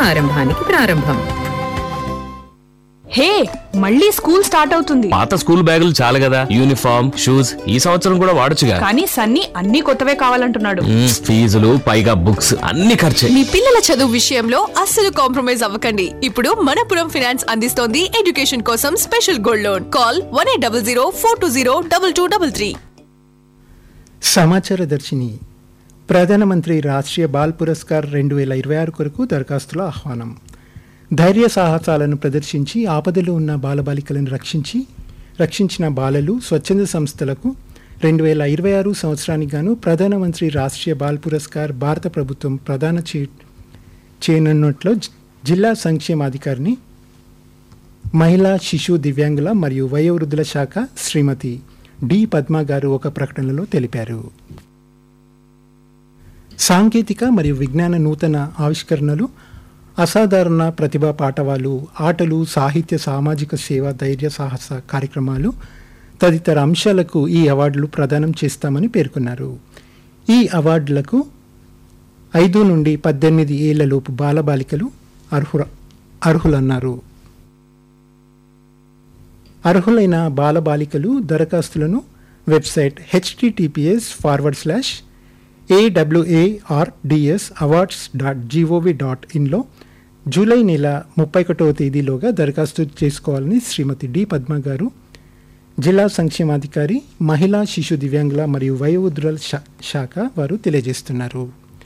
ఆరంభానికి ప్రారంభం హే మళ్ళీ school start అవుతుంది పాత స్కూల్ బ్యాగులు చాలు కదా యూనిఫామ్ షూస్ ఈ సంవత్సరం కూడా వాడొచ్చుగా కానీ సన్నీ అన్ని కొత్తవే కావాలంటున్నాడు మ్మ్, ఫీజులు పైగా బుక్స్ అన్ని ఖర్చే మీ పిల్లల చదువు విషయంలో అస్సలు కాంప్రమైజ్ అవ్వకండి ఇప్పుడు మనపురం ఫినాన్స్ అందిస్తోంది ఎడ్యుకేషన్ కోసం special gold loan call one eight double zero four two zero double two double three సమాచార దర్శిని ప్రధానమంత్రి రాష్ట్రీయ బాల్ పురస్కార్ రెండు వేల ఇరవై ఆరు కొరకు దరఖాస్తుల ఆహ్వానం ధైర్య సాహసాలను ప్రదర్శించి ఆపదలో ఉన్న బాలబాలికలను రక్షించి రక్షించిన బాలలు స్వచ్ఛంద సంస్థలకు రెండు వేల ఇరవై ఆరు సంవత్సరానికి గాను ప్రధానమంత్రి రాష్ట్రీయ బాల్ పురస్కార్ భారత ప్రభుత్వం ప్రధాన చే చేయనున్నట్లు జి- జిల్లా సంక్షేమాధికారిని మహిళా శిశు దివ్యాంగుల మరియు వయోవృద్ధుల శాఖ శ్రీమతి డి పద్మ గారు ఒక ప్రకటనలో తెలిపారు సాంకేతిక మరియు విజ్ఞాన నూతన ఆవిష్కరణలు అసాధారణ ప్రతిభా పాఠవాలు ఆటలు సాహిత్య సామాజిక సేవ ధైర్య సాహస కార్యక్రమాలు తదితర అంశాలకు ఈ అవార్డులు ప్రదానం చేస్తామని పేర్కొన్నారు ఈ అవార్డులకు ఐదు నుండి పద్దెనిమిది ఏళ్లలోపు బాలబాలికలు అర్హుల అర్హులన్నారు అర్హులైన బాలబాలికలు దరఖాస్తులను website HTTPS forward slash A W A R D S awards dot GOV dot ఇన్లో జూలై నెల ముప్పై ఒకటవ తేదీలోగా దరఖాస్తు చేసుకోవాలని శ్రీమతి డి పద్మ గారు జిల్లా సంక్షేమాధికారి మహిళా శిశు దివ్యాంగుల మరియు వయోవృద్ధుల శా- శాఖ వారు తెలియజేస్తున్నారు